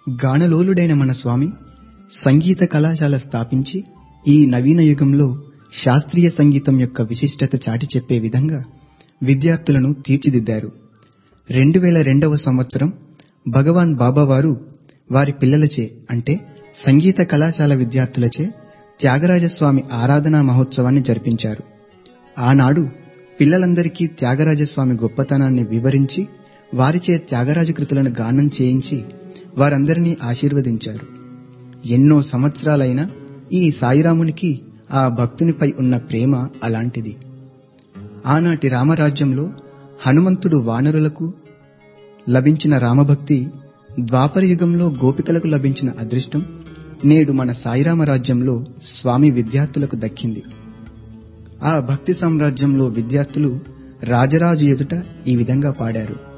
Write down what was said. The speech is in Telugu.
గానలోలుడైన మన స్వామి సంగీత కళాశాల స్థాపించి ఈ నవీన యుగంలో శాస్త్రీయ సంగీతం యొక్క విశిష్టత చాటి చెప్పే విధంగా విద్యార్థులను తీర్చిదిద్దారు రెండు వేల రెండవ సంవత్సరం భగవాన్ బాబావారు వారి పిల్లలచే అంటే సంగీత కళాశాల విద్యార్థులచే త్యాగరాజస్వామి ఆరాధనా మహోత్సవాన్ని జరిపించారు ఆనాడు పిల్లలందరికీ త్యాగరాజస్వామి గొప్పతనాన్ని వివరించి వారిచే త్యాగరాజ కృతులను గానం చేయించి వారందరినీ ఆశీర్వదించారు ఎన్నో సంవత్సరాలైన ఈ సాయిరామునికి ఆ భక్తునిపై ఉన్న ప్రేమ అలాంటిది ఆనాటి రామరాజ్యంలో హనుమంతుడు వానరులకు లభించిన రామభక్తి ద్వాపర యుగంలో గోపికలకు లభించిన అదృష్టం నేడు మన సాయిరామ రాజ్యంలో స్వామి విద్యార్థులకు దక్కింది ఆ భక్తి సామ్రాజ్యంలో విద్యార్థులు రాజరాజు ఎదుట ఈ విధంగా పాడారు